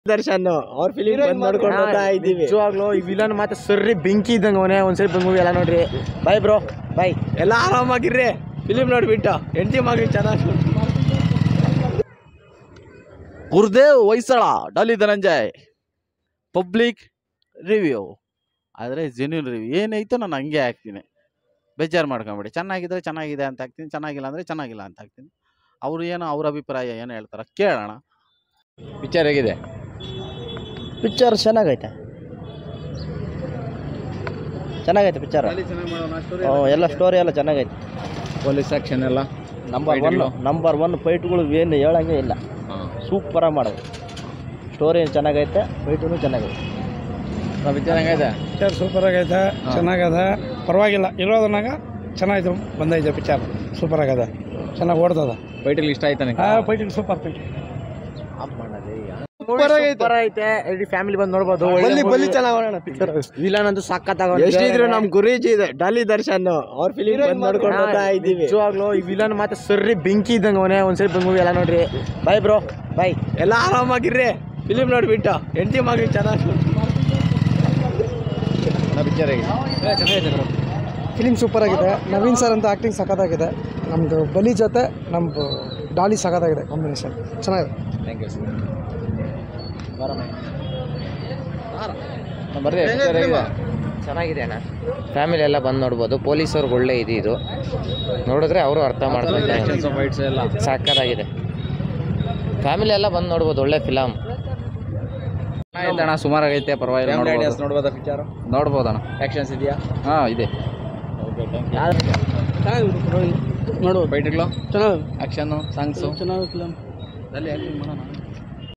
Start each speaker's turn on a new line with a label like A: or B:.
A: ದರ್ಶನ್ ಅವ್ರ ಫಿಲಿಮ್ ಬಂದ್ ನೋಡ್ಕೊಂಡು ಹೋಗ್ತಾ ಇದ್ದೀವಿ
B: ನಿಜವಾಗ್ಲೂ ಈ ವಿಲನ್ ಮಾತ್ರ ಸರ್ರಿ ಬೆಂಕಿ ಇದ್ದಂಗೆ ಅವನೇ ಒಂದ್ಸರಿ ಬಂದ್ ಮೂವಿ ಎಲ್ಲ ನೋಡ್ರಿ ಬಾಯ್ ಬ್ರೋ ಬಾಯ್
A: ಎಲ್ಲ ಆರಾಮಾಗಿರ್ರಿ ಫಿಲಿಮ್ ನೋಡ್ಬಿಟ್ಟು ಹೆಂಡತಿ ಮಗಳಿಗೆ ಚೆನ್ನಾಗಿ
C: ಗುರುದೇವ್ ಹೊಯ್ಸಳ ಡಾಲಿ ಧನಂಜಯ್ ಪಬ್ಲಿಕ್ ರಿವ್ಯೂ ಆದರೆ ಜೆನ್ಯೂನ್ ರಿವ್ಯೂ ಏನೈತೋ ನಾನು ಹಂಗೆ ಹಾಕ್ತೀನಿ ಬೇಜಾರು ಮಾಡ್ಕೊಂಬಿಡಿ ಚೆನ್ನಾಗಿದ್ರೆ ಚೆನ್ನಾಗಿದೆ ಅಂತ ಹಾಕ್ತೀನಿ ಚೆನ್ನಾಗಿಲ್ಲ ಅಂದರೆ ಚೆನ್ನಾಗಿಲ್ಲ ಅಂತ ಹಾಕ್ತೀನಿ ಅವರು ಏನೋ ಅವ್ರ ಅಭಿಪ್ರಾಯ ಏನು ಹೇಳ್ತಾರೆ ಕೇಳೋಣ
D: ಪಿಕ್ಚರ್ ಹೇಗಿದೆ
B: ಪಿಕ್ಚರ್ ಚೆನ್ನಾಗೈತೆ ಚೆನ್ನಾಗೈತೆ ಪಿಕ್ಚರ್ ಎಲ್ಲ ಸ್ಟೋರಿ ಎಲ್ಲ ಚೆನ್ನಾಗೈತೆ
D: ಪೊಲೀಸ್ ಆಕ್ಷನ್ ಎಲ್ಲ
B: ನಂಬರ್ ಒನ್ ನಂಬರ್ ಒನ್ ಫೈಟ್ಗಳು ಏನು ಹೇಳಂಗೆ ಇಲ್ಲ ಸೂಪರಾಗಿ ಮಾಡೋದು ಸ್ಟೋರಿ ಚೆನ್ನಾಗೈತೆ ಫೈಟು ಚೆನ್ನಾಗೈತೆ
D: ಪಿಕ್ಚರ್ ಹೆಂಗೈತೆ
E: ಪಿಕ್ಚರ್ ಸೂಪರ್ ಆಗೈತೆ ಚೆನ್ನಾಗದ ಪರವಾಗಿಲ್ಲ ಇರೋದನ್ನಾಗ ಚೆನ್ನಾಗಿತ್ತು ಬಂದೈತೆ ಪಿಕ್ಚರ್ ಸೂಪರ್ ಆಗದ ಚೆನ್ನಾಗಿ ಓಡ್ತದ
D: ಫೈಟಲ್ಲಿ ಇಷ್ಟ ಆಯ್ತಾ
E: ಆ ಫೈಟಿಂಗ್ ಸೂಪರ್ ಫೈಟಿಂಗ್
B: ಸೂಪರ್ ಐತೆ ಇಡೀ ಫ್ಯಾಮಿಲಿ ಬಂದು ನೋಡ್ಬೋದು
A: ಬಲ್ಲಿ ಬಲ್ಲಿ ಚೆನ್ನಾಗಿ ಮಾಡೋಣ ಪಿಕ್ಚರ್
B: ವಿಲನ್ ಅಂತೂ ಸಖತ್ತಾಗ
A: ಎಷ್ಟಿದ್ರು ನಮ್ ಗುರೂಜಿ ಇದೆ ಡಾಲಿ ದರ್ಶನ್ ಅವ್ರ ಫಿಲಿಮ್ ಬಂದ್ ನೋಡ್ಕೊಂಡು ಹೋಗ್ತಾ ಇದ್ದೀವಿ
B: ನಿಜವಾಗ್ಲೂ ಈ ವಿಲನ್ ಮಾತ್ರ ಸರ್ರಿ ಬೆಂಕಿ ಇದ್ದಂಗೆ ಅವನೇ ಒಂದ್ಸರಿ ಬಂದ್ ಮೂವಿ ಎಲ್ಲ ನೋಡ್ರಿ ಬಾಯ್ ಬ್ರೋ ಬಾಯ್
A: ಎಲ್ಲ ಆರಾಮಾಗಿರ್ರಿ ಫಿಲಿಮ್ ನೋಡ್ಬಿಟ್ಟು ಹೆಂಡತಿ ಮಗಳಿಗೆ ಚೆನ್ನಾಗಿ
D: ಪಿಕ್ಚರ್ ಹೇಗಿದೆ
E: ಫಿಲಿಮ್ ಸೂಪರ್ ಆಗಿದೆ ನವೀನ್ ಸರ್ ಅಂತ ಆ್ಯಕ್ಟಿಂಗ್ ಸಖತ್ತಾಗಿದೆ ನಮ್ಮದು ಬಲಿ ಜೊತೆ ನಮ್ಮದು ಡಾಲಿ ಸಖತ್ತಾಗಿದೆ ಕಾಂಬಿನೇಷನ್ ಚೆನ್ನಾಗಿದೆ
D: ಥ್ಯಾಂಕ್ ಯು ಬರ್ರಿ ಪಿಕ್ಚರ್ ಹೇಗಿದೆ
F: ಚೆನ್ನಾಗಿದೆ ಅಣ್ಣ ಫ್ಯಾಮಿಲಿ ಎಲ್ಲ ಬಂದು ನೋಡ್ಬೋದು ಪೊಲೀಸವ್ರಿಗೆ ಒಳ್ಳೆ ಇದು ಇದು ನೋಡಿದ್ರೆ ಅವರು ಅರ್ಥ ಮಾಡ್ತಾರೆ
D: ಆಕ್ಷನ್ಸ್ ಫೈಟ್ಸ್ ಎಲ್ಲ
F: ಸಾಕಾಗಿದೆ ಫ್ಯಾಮಿಲಿ ಎಲ್ಲ ಬಂದು ನೋಡ್ಬೋದು ಒಳ್ಳೆ ಫಿಲಮ್
D: ಆಯ್ತು ಅಣ್ಣ ಸುಮಾರಾಗೈತೆ ಪರವಾಗಿಲ್ಲ ನೋಡ್ಬೋದು
A: ನೋಡ್ಬೋದಾ ಪಿಕ್ಚರ್
D: ನೋಡ್ಬೋದಣ್ಣ
A: ಆಕ್ಷನ್ಸ್ ಇದೆಯಾ
D: ಹಾಂ ಇದೆ
E: ನೋಡು
D: ಫೈಟ್ಗಳು
E: ಚೆನ್ನಾಗಿ
D: ಆಕ್ಷನ್ನು ಸಾಂಗ್ಸು
E: ಚೆನ್ನಾಗಿ ಫಿಲಮ್
D: ಅಲ್ಲಿ ಆ್ಯಕ್ಟಿಂಗ್ ಮಾಡೋಣ